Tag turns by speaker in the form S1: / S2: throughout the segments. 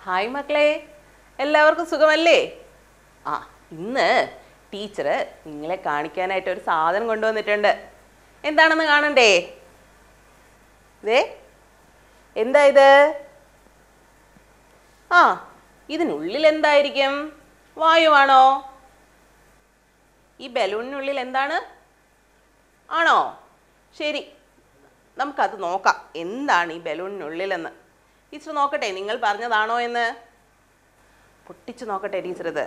S1: hi മക്കളെ എല്ലാവർക്കും സുഖമല്ലേ ആ ഇന്ന് ടീച്ചർ നിങ്ങളെ കാണിക്കാനായിട്ട് ഒരു സാധനം കൊണ്ടുവന്നിട്ടുണ്ട് എന്താണെന്ന് കാണണ്ടേ ദേ എന്താ ഇത് ആ ഇതിനുള്ളിൽ എന്തായിരിക്കും വായുവാണോ ഈ ബലൂണിനുള്ളിൽ എന്താണ് ആണോ ശരി നമുക്കത് നോക്കാം എന്താണ് ഈ ബലൂണിനുള്ളിലെന്ന് ടീച്ചർ നോക്കട്ടെ നിങ്ങൾ പറഞ്ഞതാണോ എന്ന് പൊട്ടിച്ച് നോക്കട്ടെ ടീച്ചർ ഇത്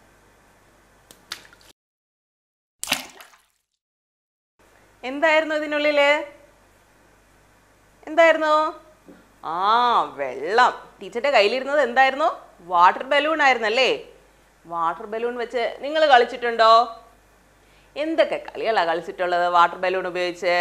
S1: എന്തായിരുന്നു ഇതിനുള്ളിൽ എന്തായിരുന്നു ആ വെള്ളം ടീച്ചറുടെ കയ്യിലിരുന്നത് എന്തായിരുന്നു വാട്ടർ ബലൂൺ ആയിരുന്നല്ലേ വാട്ടർ ബലൂൺ വെച്ച് നിങ്ങൾ കളിച്ചിട്ടുണ്ടോ എന്തൊക്കെ കളികളാണ് കളിച്ചിട്ടുള്ളത് വാട്ടർ ബലൂൺ ഉപയോഗിച്ച്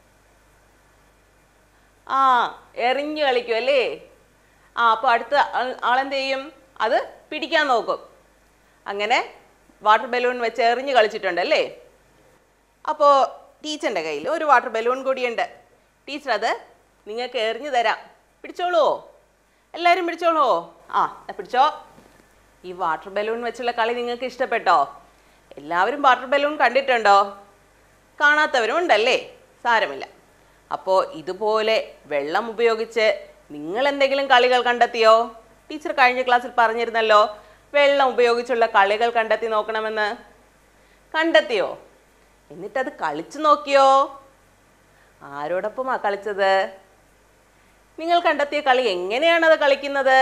S1: ആ എറിഞ്ഞു കളിക്കും അല്ലേ ആ അപ്പോൾ അടുത്ത ആൾ- ആളെന്ത് ചെയ്യും അത് പിടിക്കാൻ നോക്കും അങ്ങനെ വാട്ടർ ബലൂൺ വെച്ച് എറിഞ്ഞു കളിച്ചിട്ടുണ്ട് അല്ലേ അപ്പോൾ ടീച്ചറിൻ്റെ കയ്യിൽ ഒരു വാട്ടർ ബലൂൺ കൂടിയുണ്ട് ടീച്ചർ അത് നിങ്ങൾക്ക് എറിഞ്ഞു തരാം പിടിച്ചോളുവോ എല്ലാവരും പിടിച്ചോളുവോ ആ ദാ പിടിച്ചോ ഈ വാട്ടർ ബലൂൺ വെച്ചുള്ള കളി നിങ്ങൾക്ക് ഇഷ്ടപ്പെട്ടോ എല്ലാവരും വാട്ടർ ബലൂൺ കണ്ടിട്ടുണ്ടോ കാണാത്തവരും ഉണ്ടല്ലേ സാരമില്ല അപ്പോൾ ഇതുപോലെ വെള്ളം ഉപയോഗിച്ച് നിങ്ങൾ എന്തെങ്കിലും കളികൾ കണ്ടെത്തിയോ ടീച്ചർ കഴിഞ്ഞ ക്ലാസ്സിൽ പറഞ്ഞിരുന്നല്ലോ വെള്ളം ഉപയോഗിച്ചുള്ള കളികൾ കണ്ടെത്തി നോക്കണമെന്ന് കണ്ടെത്തിയോ എന്നിട്ടത് കളിച്ചു നോക്കിയോ ആരോടൊപ്പമാ കളിച്ചത് നിങ്ങൾ കണ്ടെത്തിയ കളി എങ്ങനെയാണത് കളിക്കുന്നത്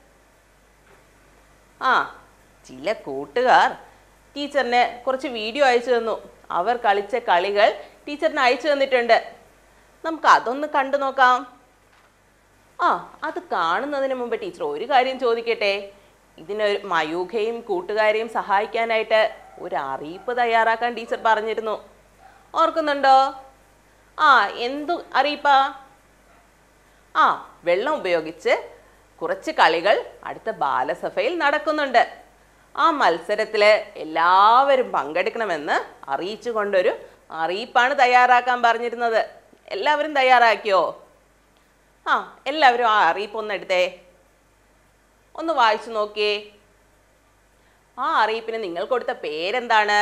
S1: ആ ചില കൂട്ടുകാർ ടീച്ചറിന് കുറച്ച് വീഡിയോ അയച്ചു തന്നു അവർ കളിച്ച കളികൾ ടീച്ചറിന് അയച്ചു തന്നിട്ടുണ്ട് നമുക്ക് അതൊന്ന് കണ്ടു നോക്കാം ആ അത് കാണുന്നതിന് മുമ്പ് ടീച്ചർ ഒരു കാര്യം ചോദിക്കട്ടെ ഇതിനൊരു മയൂഖയും കൂട്ടുകാരെയും സഹായിക്കാനായിട്ട് ഒരു അറിയിപ്പ് തയ്യാറാക്കാൻ ടീച്ചർ പറഞ്ഞിരുന്നു ഓർക്കുന്നുണ്ടോ ആ എന്തു അറിയിപ്പാ ആ വെള്ളം ഉപയോഗിച്ച് കുറച്ച് കളികൾ അടുത്ത ബാലസഭയിൽ നടക്കുന്നുണ്ട് ആ മത്സരത്തിൽ എല്ലാവരും പങ്കെടുക്കണമെന്ന് അറിയിച്ചുകൊണ്ടൊരു അറിയിപ്പാണ് തയ്യാറാക്കാൻ പറഞ്ഞിരുന്നത് എല്ലാവരും തയ്യാറാക്കിയോ ആ എല്ലാവരും ആ അറിയിപ്പ് ഒന്ന് എടുത്തേ ഒന്ന് വായിച്ചു നോക്കിയേ ആ അറിയിപ്പിന് നിങ്ങൾ കൊടുത്ത പേരെന്താണ്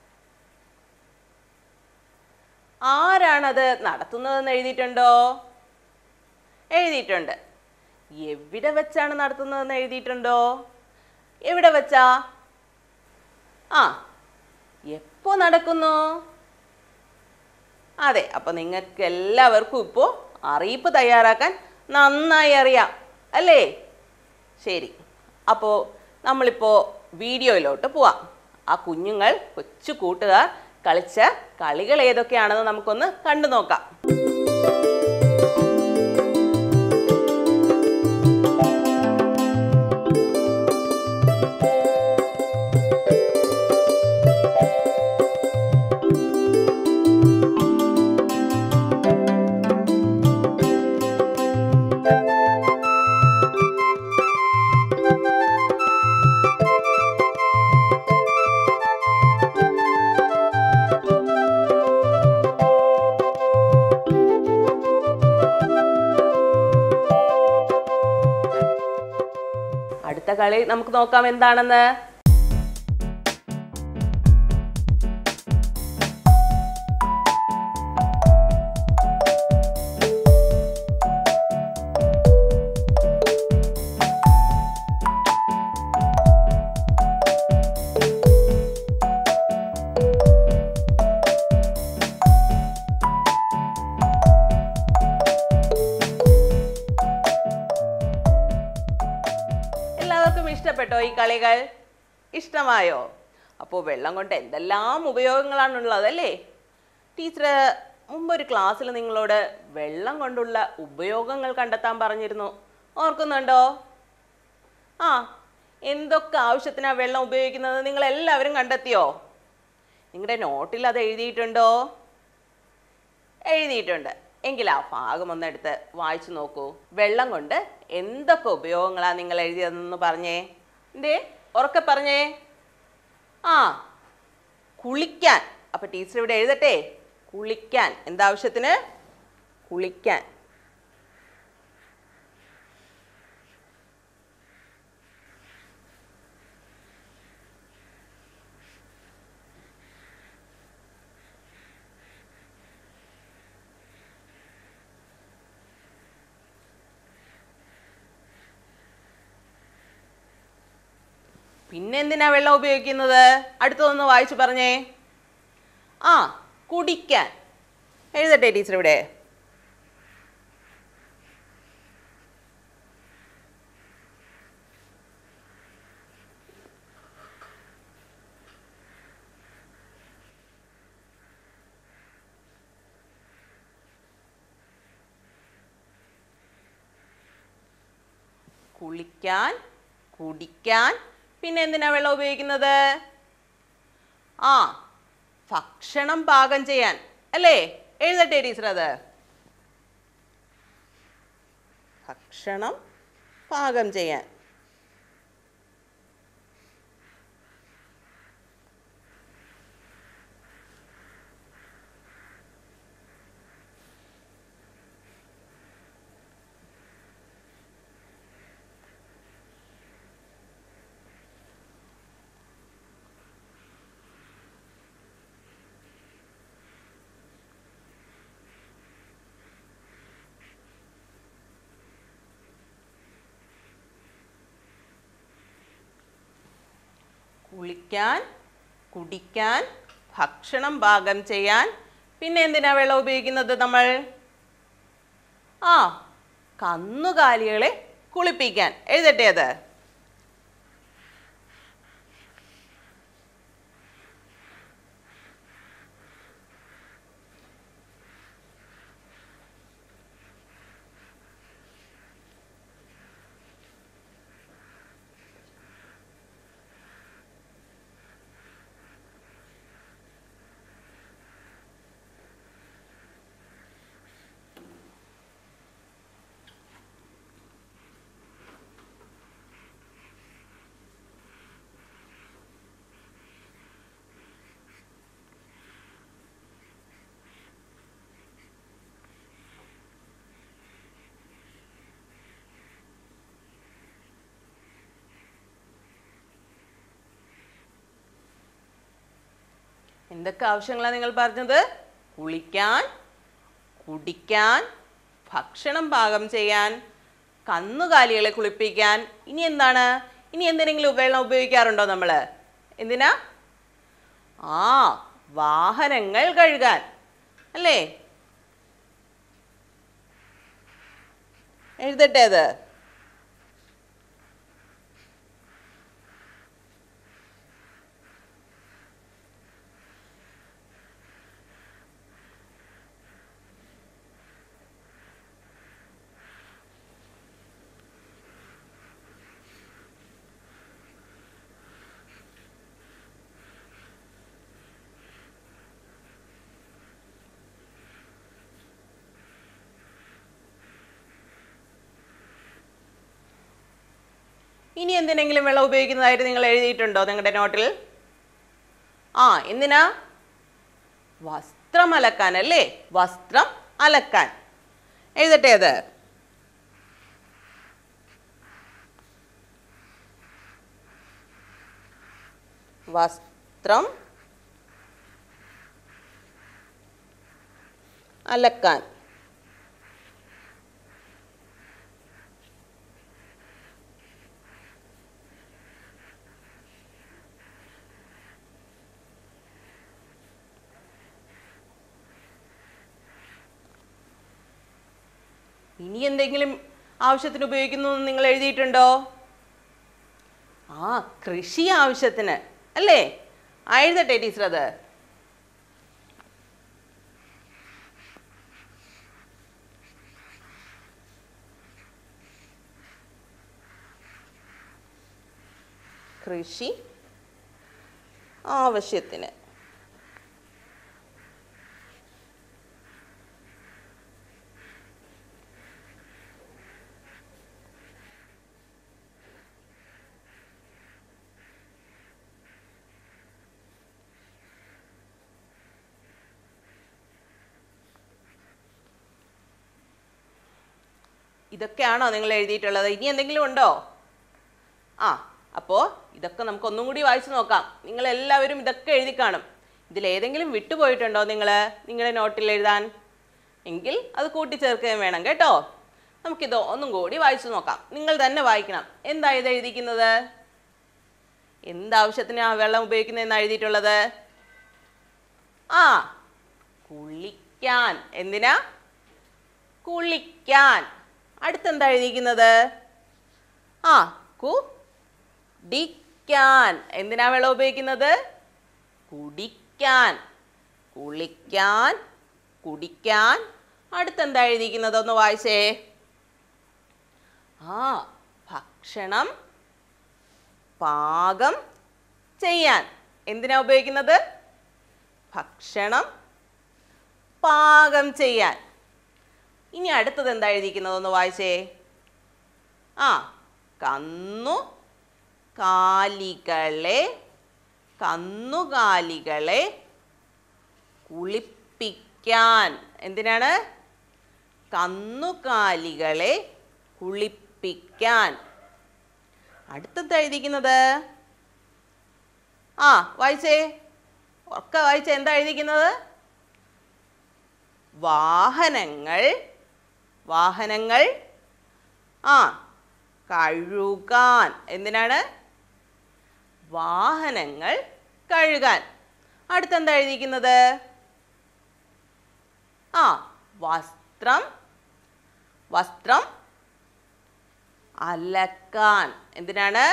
S1: ആരാണത് നടത്തുന്നതെന്ന് എഴുതിയിട്ടുണ്ടോ എഴുതിയിട്ടുണ്ട് എവിടെ വെച്ചാണ് നടത്തുന്നതെന്ന് എഴുതിയിട്ടുണ്ടോ എവിടെ വെച്ചാ ആ എപ്പോ നടക്കുന്നു അതെ അപ്പോൾ നിങ്ങൾക്ക് എല്ലാവർക്കും ഇപ്പോൾ അറിയിപ്പ് തയ്യാറാക്കാൻ നന്നായി അറിയാം അല്ലേ ശരി അപ്പോൾ നമ്മളിപ്പോൾ വീഡിയോയിലോട്ട് പോവാം ആ കുഞ്ഞുങ്ങൾ കൊച്ചു കൂട്ടുകാർ കളിച്ച കളികൾ ഏതൊക്കെയാണെന്ന് നമുക്കൊന്ന് കണ്ടു നോക്കാം അടുത്ത കളി നമുക്ക് നോക്കാം എന്താണെന്ന് എല്ലാവർക്കും ഇഷ്ടപ്പെട്ടോ ഈ കളികൾ ഇഷ്ടമായോ അപ്പോൾ വെള്ളം കൊണ്ട് എന്തെല്ലാം ഉപയോഗങ്ങളാണുള്ളത് അല്ലേ ടീച്ചർ മുമ്പൊരു ക്ലാസ്സിൽ നിങ്ങളോട് വെള്ളം കൊണ്ടുള്ള ഉപയോഗങ്ങൾ കണ്ടെത്താൻ പറഞ്ഞിരുന്നു ഓർക്കുന്നുണ്ടോ ആ എന്തൊക്കെ ആവശ്യത്തിനാണ് വെള്ളം ഉപയോഗിക്കുന്നത് നിങ്ങൾ എല്ലാവരും കണ്ടെത്തിയോ നിങ്ങളുടെ നോട്ടിൽ അത് എഴുതിയിട്ടുണ്ടോ എഴുതിയിട്ടുണ്ട് എങ്കിൽ ആ ഭാഗം ഒന്നെടുത്ത് വായിച്ചു നോക്കൂ വെള്ളം കൊണ്ട് എന്തൊക്കെ ഉപയോഗങ്ങളാണ് നിങ്ങൾ എഴുതിയതെന്ന് പറഞ്ഞേ എന്തേ ഉറക്കെ പറഞ്ഞേ ആ കുളിക്കാൻ അപ്പം ടീച്ചർ ഇവിടെ എഴുതട്ടെ കുളിക്കാൻ എന്താവശ്യത്തിന് കുളിക്കാൻ പിന്നെ എന്തിനാ വെള്ളം ഉപയോഗിക്കുന്നത് അടുത്തതൊന്ന് വായിച്ചു പറഞ്ഞേ ആ കുടിക്കാൻ എഴുതട്ടെ ടീച്ചർ ഇവിടെ കുളിക്കാൻ കുടിക്കാൻ പിന്നെ എന്തിനാ വെള്ളം ഉപയോഗിക്കുന്നത് ആ ഭക്ഷണം പാകം ചെയ്യാൻ അല്ലേ എഴുതട്ടെ ടീച്ചർ അത് ഭക്ഷണം പാകം ചെയ്യാൻ കുളിക്കാൻ കുടിക്കാൻ ഭക്ഷണം പാകം ചെയ്യാൻ പിന്നെ എന്തിനാ വെള്ളം ഉപയോഗിക്കുന്നത് നമ്മൾ ആ കന്നുകാലികളെ കുളിപ്പിക്കാൻ എഴുതട്ടെ അത് എന്തൊക്കെ ആവശ്യങ്ങളാണ് നിങ്ങൾ പറഞ്ഞത് കുളിക്കാൻ കുടിക്കാൻ ഭക്ഷണം പാകം ചെയ്യാൻ കന്നുകാലികളെ കുളിപ്പിക്കാൻ ഇനി എന്താണ് ഇനി എന്തിനെങ്കിലും വെള്ളം ഉപയോഗിക്കാറുണ്ടോ നമ്മൾ എന്തിനാ ആ വാഹനങ്ങൾ കഴുകാൻ അല്ലേ എഴുതട്ടെ അത് ഇനി എന്തിനെങ്കിലും വെള്ളം ഉപയോഗിക്കുന്നതായിട്ട് നിങ്ങൾ എഴുതിയിട്ടുണ്ടോ നിങ്ങളുടെ നോട്ടിൽ ആ എന്തിനാ വസ്ത്രം അലക്കാൻ അല്ലേ വസ്ത്രം അലക്കാൻ എഴുതട്ടെ അത് വസ്ത്രം അലക്കാൻ ഇനി എന്തെങ്കിലും ആവശ്യത്തിന് ഉപയോഗിക്കുന്നു എന്ന് നിങ്ങൾ എഴുതിയിട്ടുണ്ടോ ആ കൃഷി ആവശ്യത്തിന് അല്ലേ ആ എഴുതട്ടെ ടീച്ചർ അത് കൃഷി ആവശ്യത്തിന് ഇതൊക്കെയാണോ നിങ്ങൾ എഴുതിയിട്ടുള്ളത് ഇനി എന്തെങ്കിലും ഉണ്ടോ ആ അപ്പോൾ ഇതൊക്കെ നമുക്ക് ഒന്നും കൂടി വായിച്ചു നോക്കാം നിങ്ങൾ എല്ലാവരും ഇതൊക്കെ എഴുതി കാണും ഇതിലേതെങ്കിലും വിട്ടുപോയിട്ടുണ്ടോ നിങ്ങൾ നിങ്ങളുടെ നോട്ടിൽ എഴുതാൻ എങ്കിൽ അത് കൂട്ടിച്ചേർക്കുകയും വേണം കേട്ടോ നമുക്കിത് ഒന്നും കൂടി വായിച്ചു നോക്കാം നിങ്ങൾ തന്നെ വായിക്കണം എന്താ ഇത് എഴുതിക്കുന്നത് എന്താവശ്യത്തിനാണ് വെള്ളം ഉപയോഗിക്കുന്നതെന്ന് എഴുതിയിട്ടുള്ളത് ആ കുളിക്കാൻ എന്തിനാ കുളിക്കാൻ അടുത്തെന്താ എഴുതിയിരിക്കുന്നത് ആ കു ടിക്കാൻ എന്തിനാ വെള്ളം ഉപയോഗിക്കുന്നത് കുടിക്കാൻ കുളിക്കാൻ കുടിക്കാൻ അടുത്തെന്താ എഴുതിയിരിക്കുന്നത് ഒന്ന് വായിച്ചേ ആ ഭക്ഷണം പാകം ചെയ്യാൻ എന്തിനാ ഉപയോഗിക്കുന്നത് ഭക്ഷണം പാകം ചെയ്യാൻ ഇനി അടുത്തത് എന്താ എഴുതിയിരിക്കുന്നത് ഒന്ന് വായിച്ചേ ആ കന്നു കാലികളെ കന്നുകാലികളെ കുളിപ്പിക്കാൻ എന്തിനാണ് കന്നുകാലികളെ കുളിപ്പിക്കാൻ അടുത്തത് എഴുതിയിരിക്കുന്നത് ആ വായിച്ചേ ഒക്കെ വായിച്ചേ എന്താ എഴുതിയിരിക്കുന്നത് വാഹനങ്ങൾ വാഹനങ്ങൾ ആ കഴുകാൻ എന്തിനാണ് വാഹനങ്ങൾ കഴുകാൻ അടുത്തെന്താ എഴുതിയിരിക്കുന്നത് ആ വസ്ത്രം വസ്ത്രം അലക്കാൻ എന്തിനാണ്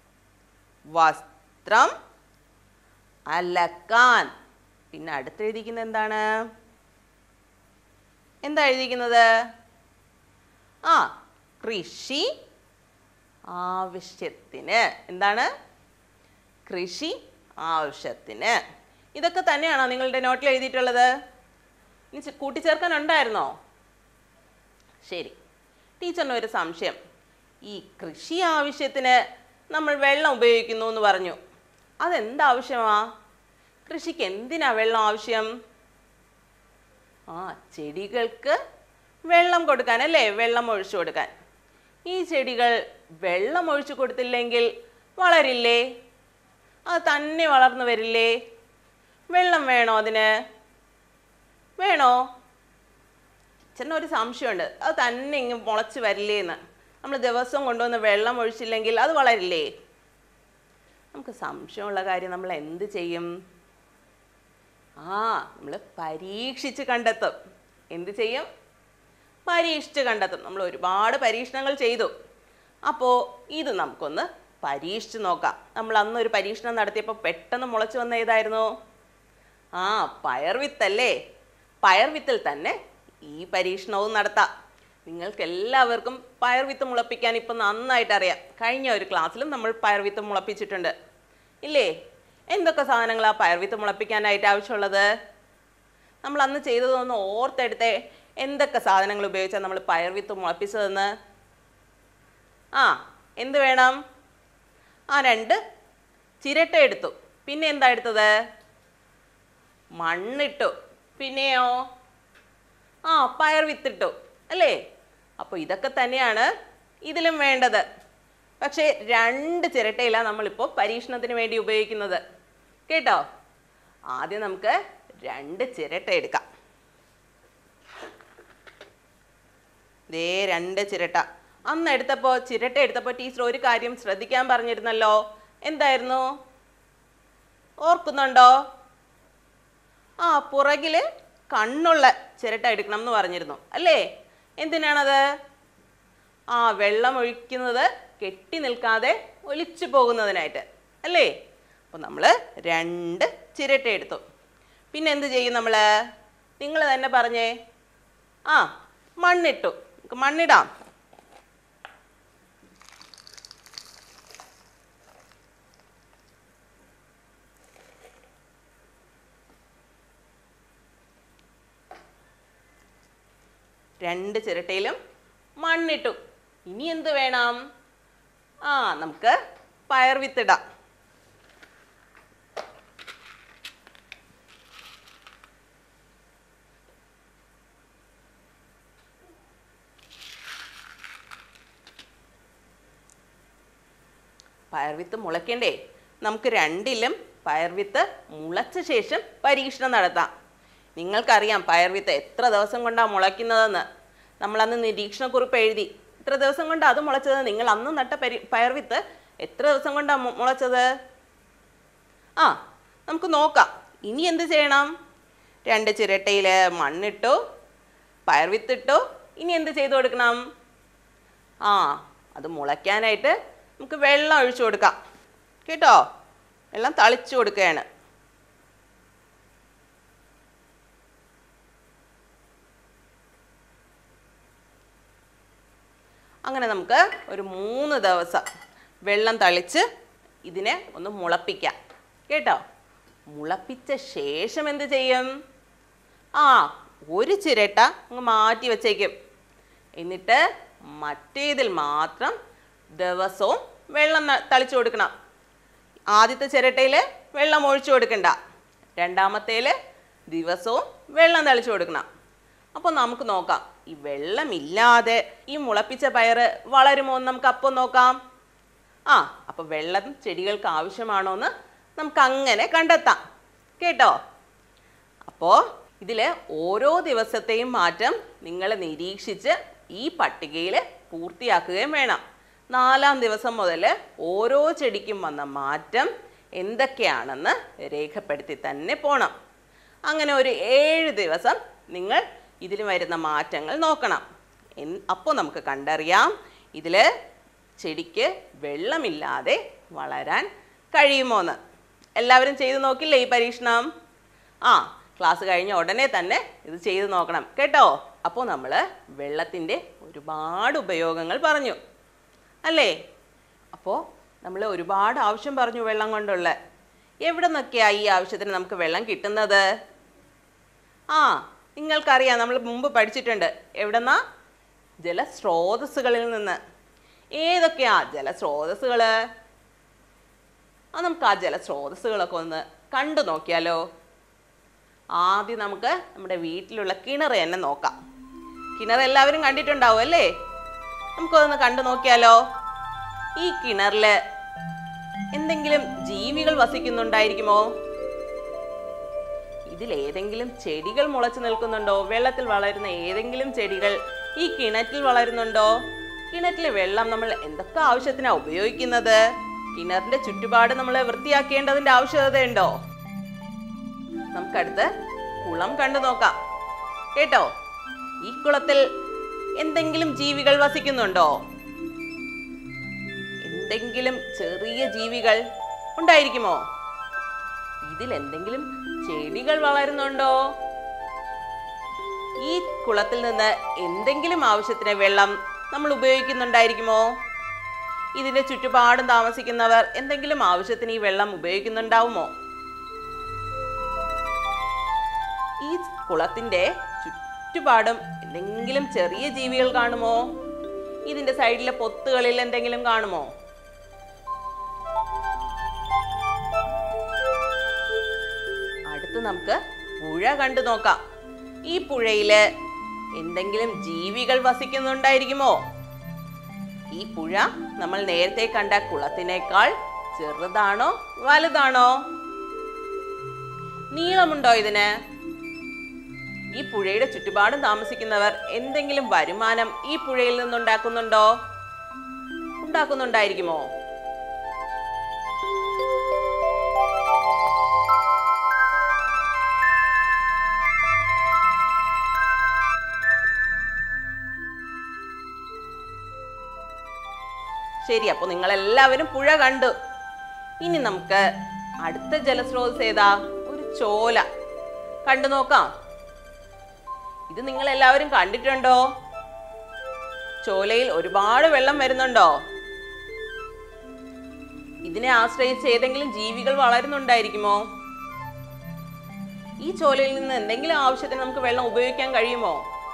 S1: വസ്ത്രം അലക്കാൻ പിന്നെ അടുത്ത് എഴുതിയിരിക്കുന്നത് എന്താണ് എന്താ എഴുതിയിരിക്കുന്നത് ആ കൃഷി ആവശ്യത്തിന് എന്താണ് കൃഷി ആവശ്യത്തിന് ഇതൊക്കെ തന്നെയാണോ നിങ്ങളുടെ നോട്ടിൽ എഴുതിയിട്ടുള്ളത് ഇനി ചെ- കൂട്ടിച്ചേർക്കാനുണ്ടായിരുന്നോ ശരി ടീച്ചറിന് ഒരു സംശയം ഈ കൃഷി ആവശ്യത്തിന് നമ്മൾ വെള്ളം ഉപയോഗിക്കുന്നു എന്ന് പറഞ്ഞു അതെന്താവശ്യമാ കൃഷിക്ക് എന്തിനാ വെള്ളം ആവശ്യം ആ ചെടികൾക്ക് വെള്ളം കൊടുക്കാൻ അല്ലേ വെള്ളം ഒഴിച്ചു കൊടുക്കാൻ ഈ ചെടികൾ വെള്ളം ഒഴിച്ചു കൊടുത്തില്ലെങ്കിൽ വളരില്ലേ അത് തന്നെ വളർന്നു വരില്ലേ വെള്ളം വേണോ അതിന് വേണോ അച്ഛന് ഒരു സംശയമുണ്ട് അത് തന്നെ ഇങ്ങ് മുളച്ച് വരില്ലേന്ന് നമ്മൾ ദിവസം കൊണ്ടുവന്ന് വെള്ളം ഒഴിച്ചില്ലെങ്കിൽ അത് വളരില്ലേ നമുക്ക് സംശയമുള്ള കാര്യം നമ്മൾ എന്ത് ചെയ്യും ആ നമ്മൾ പരീക്ഷിച്ച് കണ്ടെത്തും എന്ത് ചെയ്യും പരീക്ഷിച്ച് കണ്ടെത്തും നമ്മൾ ഒരുപാട് പരീക്ഷണങ്ങൾ ചെയ്തു അപ്പോൾ ഇത് നമുക്കൊന്ന് പരീക്ഷിച്ച് നോക്കാം നമ്മൾ അന്നൊരു പരീക്ഷണം നടത്തിയപ്പോൾ പെട്ടെന്ന് മുളച്ച് വന്ന ഏതായിരുന്നു ആ പയർവിത്തല്ലേ പയർവിത്തിൽ തന്നെ ഈ പരീക്ഷണവും നടത്താം നിങ്ങൾക്ക് എല്ലാവർക്കും പയർവിത്ത് മുളപ്പിക്കാൻ ഇപ്പം നന്നായിട്ട് അറിയാം കഴിഞ്ഞ ഒരു ക്ലാസ്സിലും നമ്മൾ പയർവിത്ത് മുളപ്പിച്ചിട്ടുണ്ട് ഇല്ലേ എന്തൊക്കെ സാധനങ്ങളാണ് പയർവിത്ത് മുളപ്പിക്കാനായിട്ട് ആവശ്യമുള്ളത് നമ്മൾ അന്ന് ചെയ്തതൊന്ന് ഓർത്തെടുത്തേ എന്തൊക്കെ സാധനങ്ങൾ ഉപയോഗിച്ചാണ് നമ്മൾ പയർവിത്ത് മുളപ്പിച്ചതെന്ന് ആ എന്ത് വേണം ആ രണ്ട് ചിരട്ട എടുത്തു പിന്നെ എന്താ എടുത്തത് മണ്ണിട്ടു പിന്നെയോ ആ പയർ വിത്തിട്ടു അല്ലേ അപ്പോൾ ഇതൊക്കെ തന്നെയാണ് ഇതിലും വേണ്ടത് പക്ഷേ രണ്ട് ചിരട്ടയിലാണ് നമ്മളിപ്പോൾ പരീക്ഷണത്തിന് വേണ്ടി ഉപയോഗിക്കുന്നത് കേട്ടോ ആദ്യം നമുക്ക് രണ്ട് ചിരട്ട എടുക്കാം ദേ രണ്ട് ചിരട്ട അന്ന് എടുത്തപ്പോൾ ചിരട്ട എടുത്തപ്പോൾ ടീച്ചർ ഒരു കാര്യം ശ്രദ്ധിക്കാൻ പറഞ്ഞിരുന്നല്ലോ എന്തായിരുന്നു ഓർക്കുന്നുണ്ടോ ആ പുറകിൽ കണ്ണുള്ള ചിരട്ട എടുക്കണം എന്ന് പറഞ്ഞിരുന്നു അല്ലേ എന്തിനാണത് ആ വെള്ളം ഒഴിക്കുന്നത് കെട്ടി നിൽക്കാതെ ഒലിച്ചു പോകുന്നതിനായിട്ട് അല്ലേ അപ്പോൾ നമ്മൾ രണ്ട് ചിരട്ട എടുത്തു പിന്നെ എന്ത് ചെയ്യും നമ്മൾ നിങ്ങൾ തന്നെ പറഞ്ഞേ ആ മണ്ണിട്ടു നമുക്ക് മണ്ണിടാം രണ്ട് ചിരട്ടയിലും മണ്ണിട്ടു ഇനി എന്ത് വേണം ആ നമുക്ക് പയർ വിത്തിടാം പയർവിത്ത് മുളയ്ക്കണ്ടേ നമുക്ക് രണ്ടിലും പയർവിത്ത് മുളച്ച ശേഷം പരീക്ഷണം നടത്താം നിങ്ങൾക്കറിയാം പയർവിത്ത് എത്ര ദിവസം കൊണ്ടാണ് മുളയ്ക്കുന്നതെന്ന് നമ്മളന്ന് നിരീക്ഷണക്കുറിപ്പ് എഴുതി എത്ര ദിവസം കൊണ്ടാണ് അത് മുളച്ചത് നിങ്ങൾ അന്ന് നട്ട പരി പയർവിത്ത് എത്ര ദിവസം കൊണ്ടാണ് മുളച്ചത് ആ നമുക്ക് നോക്കാം ഇനി എന്ത് ചെയ്യണം രണ്ട് ചിരട്ടയിൽ മണ്ണിട്ടു പയർ വിത്തിട്ടു ഇനി എന്ത് ചെയ്തു കൊടുക്കണം ആ അത് മുളയ്ക്കാനായിട്ട് നമുക്ക് വെള്ളം ഒഴിച്ചു കൊടുക്കാം കേട്ടോ വെള്ളം തളിച്ചു കൊടുക്കുകയാണ് അങ്ങനെ നമുക്ക് ഒരു മൂന്ന് ദിവസം വെള്ളം തളിച്ച് ഇതിനെ ഒന്ന് മുളപ്പിക്കാം കേട്ടോ മുളപ്പിച്ച ശേഷം എന്ത് ചെയ്യും ആ ഒരു ചിരട്ട അങ്ങ് മാറ്റി വച്ചേക്കും എന്നിട്ട് മറ്റേതിൽ മാത്രം ദിവസവും വെള്ളം ന- തളിച്ചു കൊടുക്കണം ആദ്യത്തെ ചിരട്ടയിൽ വെള്ളം ഒഴിച്ചു കൊടുക്കണ്ട രണ്ടാമത്തേൽ ദിവസവും വെള്ളം തളിച്ചു കൊടുക്കണം അപ്പോൾ നമുക്ക് നോക്കാം ഈ വെള്ളമില്ലാതെ ഈ മുളപ്പിച്ച പയറ് വളരുമോ എന്ന് നമുക്ക് അപ്പം നോക്കാം ആ അപ്പോൾ വെള്ളം ചെടികൾക്ക് ആവശ്യമാണോ എന്ന് നമുക്ക് അങ്ങനെ കണ്ടെത്താം കേട്ടോ അപ്പോൾ ഇതിൽ ഓരോ ദിവസത്തെയും മാറ്റം നിങ്ങൾ നിരീക്ഷിച്ച് ഈ പട്ടികയിൽ പൂർത്തിയാക്കുകയും വേണം നാലാം ദിവസം മുതൽ ഓരോ ചെടിക്കും വന്ന മാറ്റം എന്തൊക്കെയാണെന്ന് രേഖപ്പെടുത്തി തന്നെ പോണം അങ്ങനെ ഒരു ഏഴ് ദിവസം നിങ്ങൾ ഇതിൽ വരുന്ന മാറ്റങ്ങൾ നോക്കണം എൻ- അപ്പോൾ നമുക്ക് കണ്ടറിയാം ഇതിൽ ചെടിക്ക് വെള്ളമില്ലാതെ വളരാൻ കഴിയുമോന്ന് എല്ലാവരും ചെയ്തു നോക്കില്ലേ ഈ പരീക്ഷണം ആ ക്ലാസ് കഴിഞ്ഞ ഉടനെ തന്നെ ഇത് ചെയ്തു നോക്കണം കേട്ടോ അപ്പോൾ നമ്മൾ വെള്ളത്തിൻ്റെ ഒരുപാട് ഉപയോഗങ്ങൾ പറഞ്ഞു അല്ലേ അപ്പോൾ നമ്മൾ ഒരുപാട് ആവശ്യം പറഞ്ഞു വെള്ളം കൊണ്ടുള്ള എവിടെ നിന്നൊക്കെയാണ് ഈ ആവശ്യത്തിന് നമുക്ക് വെള്ളം കിട്ടുന്നത് ആ നിങ്ങൾക്കറിയാം നമ്മൾ മുമ്പ് പഠിച്ചിട്ടുണ്ട് എവിടെന്നാ ജലസ്രോതസ്സുകളിൽ നിന്ന് ഏതൊക്കെയാ ജലസ്രോതസ്സുകൾ ആ നമുക്ക് ആ ജലസ്രോതസ്സുകളൊക്കെ ഒന്ന് കണ്ടു നോക്കിയാലോ ആദ്യം നമുക്ക് നമ്മുടെ വീട്ടിലുള്ള കിണർ തന്നെ നോക്കാം കിണർ എല്ലാവരും കണ്ടിട്ടുണ്ടാവും അല്ലേ നമുക്കൊന്ന് കണ്ടു നോക്കിയാലോ ഈ കിണറിൽ എന്തെങ്കിലും ജീവികൾ വസിക്കുന്നുണ്ടായിരിക്കുമോ ഇതിൽ ഏതെങ്കിലും ചെടികൾ മുളച്ചു നിൽക്കുന്നുണ്ടോ വെള്ളത്തിൽ വളരുന്ന ഏതെങ്കിലും ചെടികൾ ഈ കിണറ്റിൽ വളരുന്നുണ്ടോ കിണറ്റിലെ വെള്ളം നമ്മൾ എന്തൊക്കെ ആവശ്യത്തിനാ ഉപയോഗിക്കുന്നത് കിണറിന്റെ ചുറ്റുപാട് നമ്മൾ വൃത്തിയാക്കേണ്ടതിന്റെ ആവശ്യകതയുണ്ടോ നമുക്കടുത്ത് കുളം കണ്ടു നോക്കാം കേട്ടോ ഈ കുളത്തിൽ എന്തെങ്കിലും ജീവികൾ വസിക്കുന്നുണ്ടോ എന്തെങ്കിലും ചെറിയ ജീവികൾ ഉണ്ടായിരിക്കുമോ ഇതിൽ എന്തെങ്കിലും ചെടികൾ വളരുന്നുണ്ടോ ഈ കുളത്തിൽ നിന്ന് എന്തെങ്കിലും ആവശ്യത്തിന് വെള്ളം നമ്മൾ ഉപയോഗിക്കുന്നുണ്ടായിരിക്കുമോ ഇതിന്റെ ചുറ്റുപാടും താമസിക്കുന്നവർ എന്തെങ്കിലും ആവശ്യത്തിന് ഈ വെള്ളം ഉപയോഗിക്കുന്നുണ്ടാവുമോ ഈ കുളത്തിന്റെ ചുറ്റുപാടും എന്തെങ്കിലും ചെറിയ ജീവികൾ കാണുമോ ഇതിന്റെ സൈഡിലെ പൊത്തുകളിൽ എന്തെങ്കിലും കാണുമോ അടുത്ത് നമുക്ക് പുഴ കണ്ടു നോക്കാം ഈ പുഴയില് എന്തെങ്കിലും ജീവികൾ വസിക്കുന്നുണ്ടായിരിക്കുമോ ഈ പുഴ നമ്മൾ നേരത്തെ കണ്ട കുളത്തിനേക്കാൾ ചെറുതാണോ വലുതാണോ നീളമുണ്ടോ ഇതിന് ഈ പുഴയുടെ ചുറ്റുപാടും താമസിക്കുന്നവർ എന്തെങ്കിലും വരുമാനം ഈ പുഴയിൽ നിന്നുണ്ടാക്കുന്നുണ്ടോ ഉണ്ടാക്കുന്നുണ്ടായിരിക്കുമോ ശരി അപ്പോൾ നിങ്ങൾ എല്ലാവരും പുഴ കണ്ടു ഇനി നമുക്ക് അടുത്ത ജലസ്രോതസ് ഏതാ ഒരു ചോല കണ്ടു നോക്കാം ഇത് നിങ്ങൾ എല്ലാവരും കണ്ടിട്ടുണ്ടോ ചോലയിൽ ഒരുപാട് വെള്ളം വരുന്നുണ്ടോ ഇതിനെ ആശ്രയിച്ച് ഏതെങ്കിലും ജീവികൾ വളരുന്നുണ്ടായിരിക്കുമോ ഈ ചോലയിൽ നിന്ന് എന്തെങ്കിലും ആവശ്യത്തിന് നമുക്ക് വെള്ളം ഉപയോഗിക്കാൻ കഴിയുമോ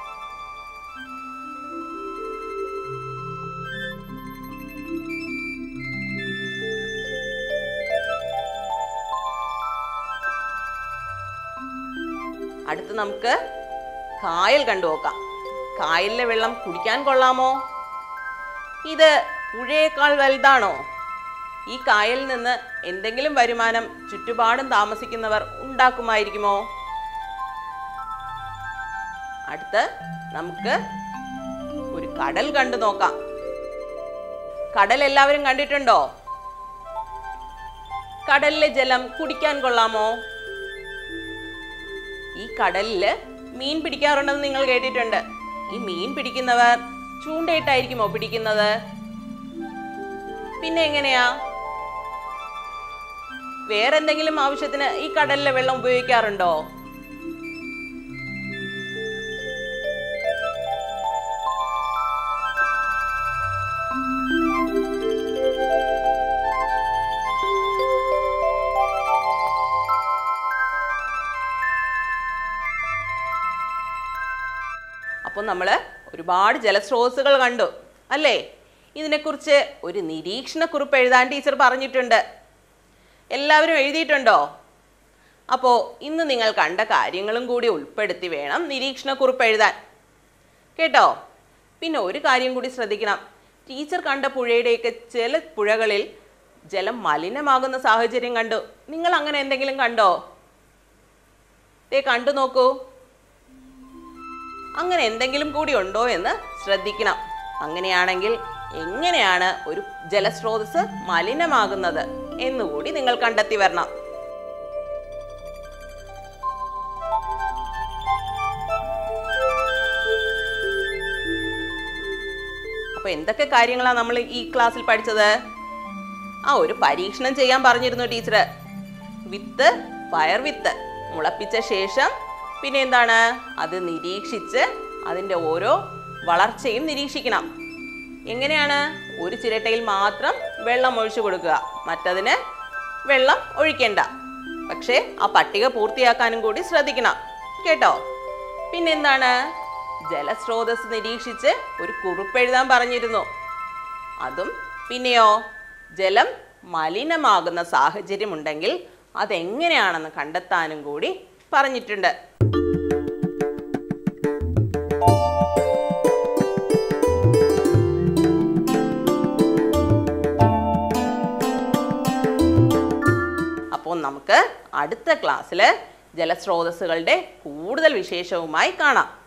S1: അടുത്ത് നമുക്ക് കായൽ കണ്ടു നോക്കാം കായലിലെ വെള്ളം കുടിക്കാൻ കൊള്ളാമോ ഇത് പുഴയേക്കാൾ വലുതാണോ ഈ കായലിൽ നിന്ന് എന്തെങ്കിലും വരുമാനം ചുറ്റുപാടും താമസിക്കുന്നവർ ഉണ്ടാക്കുമായിരിക്കുമോ അടുത്ത് നമുക്ക് ഒരു കടൽ കണ്ടു നോക്കാം കടൽ എല്ലാവരും കണ്ടിട്ടുണ്ടോ കടലിലെ ജലം കുടിക്കാൻ കൊള്ളാമോ ഈ കടലില് മീൻ പിടിക്കാറുണ്ടെന്ന് നിങ്ങൾ കേട്ടിട്ടുണ്ട് ഈ മീൻ പിടിക്കുന്നവർ ചൂണ്ടയിട്ടായിരിക്കുമോ പിടിക്കുന്നത് പിന്നെ എങ്ങനെയാ വേറെന്തെങ്കിലും ആവശ്യത്തിന് ഈ കടലിലെ വെള്ളം ഉപയോഗിക്കാറുണ്ടോ അപ്പോൾ നമ്മൾ ഒരുപാട് ജലസ്രോതസ്സുകൾ കണ്ടു അല്ലേ ഇതിനെക്കുറിച്ച് ഒരു നിരീക്ഷണക്കുറിപ്പ് എഴുതാൻ ടീച്ചർ പറഞ്ഞിട്ടുണ്ട് എല്ലാവരും എഴുതിയിട്ടുണ്ടോ അപ്പോൾ ഇന്ന് നിങ്ങൾ കണ്ട കാര്യങ്ങളും കൂടി ഉൾപ്പെടുത്തി വേണം നിരീക്ഷണക്കുറിപ്പ് എഴുതാൻ കേട്ടോ പിന്നെ ഒരു കാര്യം കൂടി ശ്രദ്ധിക്കണം ടീച്ചർ കണ്ട പുഴയുടെയൊക്കെ ചില പുഴകളിൽ ജലം മലിനമാകുന്ന സാഹചര്യം കണ്ടു നിങ്ങൾ അങ്ങനെ എന്തെങ്കിലും കണ്ടോ ദേ കണ്ടു നോക്കൂ അങ്ങനെ എന്തെങ്കിലും കൂടി ഉണ്ടോ എന്ന് ശ്രദ്ധിക്കണം അങ്ങനെയാണെങ്കിൽ എങ്ങനെയാണ് ഒരു ജലസ്രോതസ് മലിനമാകുന്നത് എന്നുകൂടി നിങ്ങൾ കണ്ടെത്തി വരണം അപ്പൊ എന്തൊക്കെ കാര്യങ്ങളാണ് നമ്മൾ ഈ ക്ലാസ്സിൽ പഠിച്ചത് ആ ഒരു പരീക്ഷണം ചെയ്യാൻ പറഞ്ഞിരുന്നു ടീച്ചർ വിത്ത് പയർ വിത്ത് മുളപ്പിച്ച ശേഷം പിന്നെ എന്താണ് അത് നിരീക്ഷിച്ച് അതിൻ്റെ ഓരോ വളർച്ചയും നിരീക്ഷിക്കണം എങ്ങനെയാണ് ഒരു ചിരട്ടയിൽ മാത്രം വെള്ളം ഒഴിച്ചു കൊടുക്കുക മറ്റതിന് വെള്ളം ഒഴിക്കേണ്ട പക്ഷേ ആ പട്ടിക പൂർത്തിയാക്കാനും കൂടി ശ്രദ്ധിക്കണം കേട്ടോ പിന്നെന്താണ് ജലസ്രോതസ് നിരീക്ഷിച്ച് ഒരു കുറിപ്പ് എഴുതാൻ പറഞ്ഞിരുന്നു അതും പിന്നെയോ ജലം മലിനമാകുന്ന സാഹചര്യമുണ്ടെങ്കിൽ അതെങ്ങനെയാണെന്ന് കണ്ടെത്താനും കൂടി പറഞ്ഞിട്ടുണ്ട് അപ്പോൾ നമുക്ക് അടുത്ത ക്ലാസ്സിൽ ജലസ്രോതസ്സുകളുടെ കൂടുതൽ വിശേഷവുമായി കാണാം